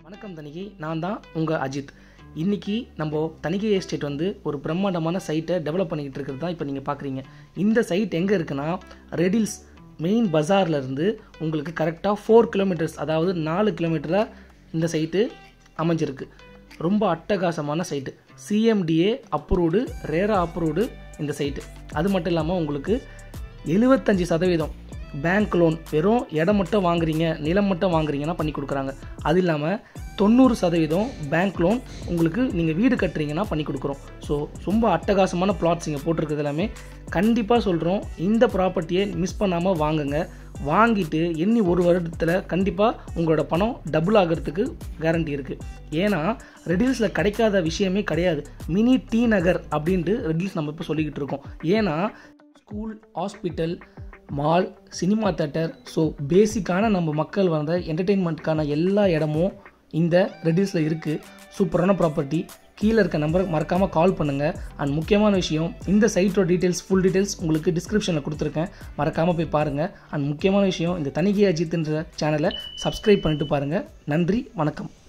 வணக்கம் தணிகை நான் தான் உங்கள் அஜித் இன்னைக்கு நம்ம தணிகை எஸ்டேட் வந்து ஒரு பிரம்மாண்டமான சைட்டை டெவலப் பண்ணிக்கிட்டு இருக்கிறது தான் இப்போ நீங்கள் பார்க்குறீங்க இந்த சைட் எங்கே இருக்குன்னா ரெடில்ஸ் மெயின் பஜார்ல இருந்து உங்களுக்கு கரெக்டாக ஃபோர் கிலோமீட்டர்ஸ் அதாவது நாலு கிலோமீட்டரில் இந்த சைட்டு அமைஞ்சிருக்கு ரொம்ப அட்டகாசமான site CMDA approved RERA approved இந்த சைட்டு அது மட்டும் இல்லாமல் உங்களுக்கு எழுபத்தஞ்சி சதவீதம் பேங்க் லோன் வெறும் இடம் மட்டும் வாங்குறீங்க நிலம் மட்டும் வாங்குறீங்கன்னா பண்ணி கொடுக்குறாங்க அது இல்லாமல் தொண்ணூறு சதவீதம் பேங்க் லோன் உங்களுக்கு நீங்கள் வீடு கட்டுறீங்கன்னா பண்ணி கொடுக்குறோம் ஸோ ரொம்ப அட்டகாசமான பிளாட்ஸ் இங்கே போட்டிருக்கிறது எல்லாமே கண்டிப்பாக சொல்கிறோம் இந்த ப்ராப்பர்ட்டியை மிஸ் பண்ணாமல் வாங்குங்க வாங்கிட்டு எண்ணி ஒரு வருடத்தில் கண்டிப்பாக உங்களோட பணம் டபுள் ஆகிறதுக்கு கேரண்டி இருக்குது ஏன்னா ரெடில்ஸில் கிடைக்காத விஷயமே கிடையாது மினி டி நகர் அப்படின்ட்டு ரெடில்ஸ் நம்ம இப்போ சொல்லிக்கிட்டு இருக்கோம் ஏன்னா school hospital mall cinema theatre so பேசிக்கான நம்ம மக்கள் வந்த என்டர்டெயின்மெண்ட்டுக்கான எல்லா இடமும் இந்த ரெடில்ஸில் இருக்குது சூப்பரான ப்ராப்பர்ட்டி கீழே இருக்க நம்பருக்கு மறக்காமல் கால் பண்ணுங்கள் அண்ட் முக்கியமான விஷயம் இந்த சைட்டோட டீட்டெயில்ஸ் ஃபுல் டீட்டெயில்ஸ் உங்களுக்கு டிஸ்கிரிப்ஷனில் கொடுத்துருக்கேன் மறக்காமல் போய் பாருங்கள் அண்ட் முக்கியமான விஷயம் இந்த தனிகை அஜித்ன்ற சேனலை சப்ஸ்கிரைப் பண்ணிட்டு பாருங்கள் நன்றி வணக்கம்